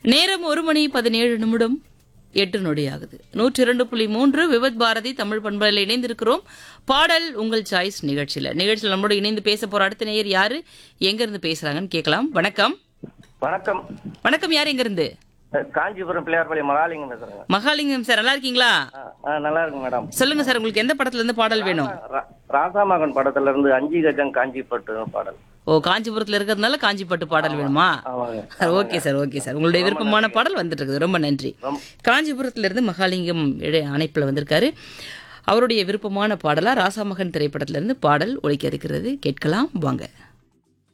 நேரம் ஒரு மணி பதினேழு நிமிடம் எட்டு நொடி ஆகுது நூற்றி இரண்டு புள்ளி மூன்று விவத் பாரதி தமிழ் பண்பலையில் இணைந்திருக்கிறோம் பாடல் உங்கள் சாய்ஸ் நிகழ்ச்சியில நிகழ்ச்சியில் நம்மளோட இணைந்து பேச போற அடுத்த நேயர் யாரு எங்க இருந்து பேசுறாங்கன்னு கேட்கலாம் வணக்கம் வணக்கம் வணக்கம் யார் எங்க இருந்து அஹ் காஞ்சிபுரம் பிள்ளையார்பள்ளி மகாலிங்கம் பேசுறேங்க மகாலிங்கம் சார் நல்லா இருக்கீங்களா ஆ, ஆ, நல்லா இருக்கு மேடம் சொல்லுங்க சார் உங்களுக்கு எந்த படத்துல இருந்து பாடல் வேணும் ரா- ராசாமகன் படத்துல இருந்து அஞ்சு கஜம் காஞ்சிப்பட்டு பாடல் ஓ காஞ்சிபுரத்துல இருக்கிறதுனால காஞ்சிப்பட்டு பாடல் வேணுமா ஆமாங்க ஓகே சார் ஓகே சார் உங்களுடைய விருப்பமான பாடல் வந்துட்டு இருக்குது ரொம்ப நன்றி காஞ்சிபுரத்துல இருந்து மகாலிங்கம் இட- அணைப்புல வந்திருக்காரு அவருடைய விருப்பமான பாடலா ராசாமகன் திரைப்படத்துல இருந்து பாடல் ஒலிக்க இருக்கிறது கேட்கலாம் வாங்க